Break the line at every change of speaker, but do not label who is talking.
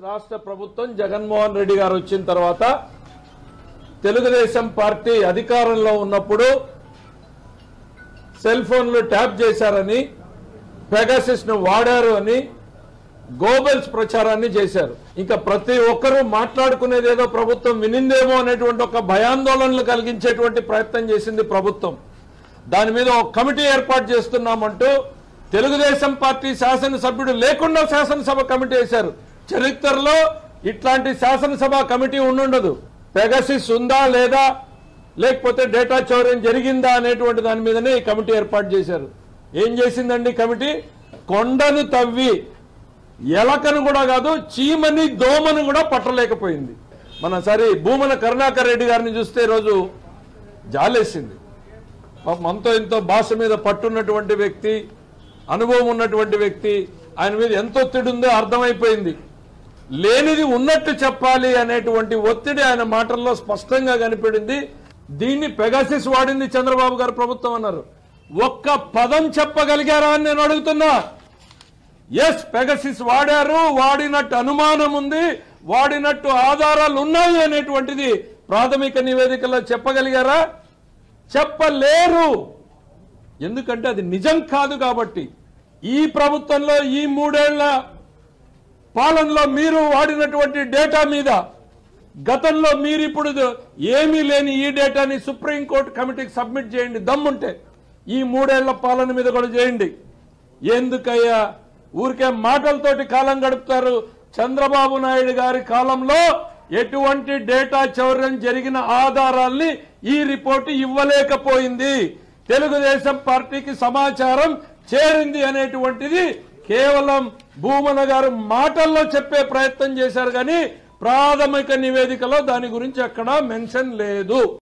రాష్ట్ర ప్రభుత్వం జగన్మోహన్ రెడ్డి గారు వచ్చిన తర్వాత తెలుగుదేశం పార్టీ అధికారంలో ఉన్నప్పుడు సెల్ ఫోన్లు ట్యాప్ చేశారని పెగాసిస్ ను వాడారు అని గోబెల్స్ ప్రచారాన్ని చేశారు ఇంకా ప్రతి ఒక్కరూ మాట్లాడుకునేది ఏదో ప్రభుత్వం వినిందేమో అనేటువంటి ఒక భయాందోళనలు కలిగించేటువంటి ప్రయత్నం చేసింది ప్రభుత్వం దాని మీద ఒక కమిటీ ఏర్పాటు చేస్తున్నామంటూ తెలుగుదేశం పార్టీ శాసనసభ్యుడు లేకుండా శాసనసభ కమిటీ వేశారు చరిత్రలో ఇట్లాంటి శాసనసభ కమిటీ ఉండుండదు పెగసిస్ ఉందా లేదా లేకపోతే డేటా చౌర్యం జరిగిందా అనేటువంటి దాని మీదనే ఈ కమిటీ ఏర్పాటు చేశారు ఏం చేసిందండి కమిటీ కొండను తవ్వి ఎలకను కూడా కాదు చీమని దోమను కూడా పట్టలేకపోయింది మన సరే భూమన కరుణాకర్ రెడ్డి గారిని చూస్తే ఈరోజు జాలేసింది పాపం అంతో ఎంతో భాష మీద పట్టున్నటువంటి వ్యక్తి అనుభవం ఉన్నటువంటి వ్యక్తి ఆయన మీద ఎంత ఒత్తిడి ఉందో అర్థమైపోయింది లేనిది ఉన్నట్టు చెప్పాలి అనేటువంటి ఒత్తిడి ఆయన మాటల్లో స్పష్టంగా కనిపడింది దీన్ని పెగాసిస్ వాడింది చంద్రబాబు గారు ప్రభుత్వం అన్నారు ఒక్క పదం చెప్పగలిగారా అని నేను అడుగుతున్నా ఎస్ పెగసిస్ వాడారు వాడినట్టు అనుమానం ఉంది వాడినట్టు ఆధారాలు ఉన్నాయి అనేటువంటిది ప్రాథమిక నివేదికలో చెప్పగలిగారా చెప్పలేరు ఎందుకంటే అది నిజం కాదు కాబట్టి ఈ ప్రభుత్వంలో ఈ మూడేళ్ల పాలనలో మీరు వాడినటువంటి డేటా మీద గతంలో మీరు ఇప్పుడు ఏమీ లేని ఈ డేటాని సుప్రీంకోర్టు కమిటీకి సబ్మిట్ చేయండి దమ్ముంటే ఈ మూడేళ్ల పాలన మీద కూడా చేయండి ఎందుకయ్యా ఊరికే మాటలతోటి కాలం గడుపుతారు చంద్రబాబు నాయుడు గారి కాలంలో ఎటువంటి డేటా చౌర్యం జరిగిన ఆధారాల్ని ఈ రిపోర్టు ఇవ్వలేకపోయింది తెలుగుదేశం పార్టీకి సమాచారం చేరింది అనేటువంటిది కేవలం భూమన గారు మాటల్లో చెప్పే ప్రయత్నం చేశారు కానీ ప్రాథమిక నివేదికలో దాని గురించి ఎక్కడా మెన్షన్ లేదు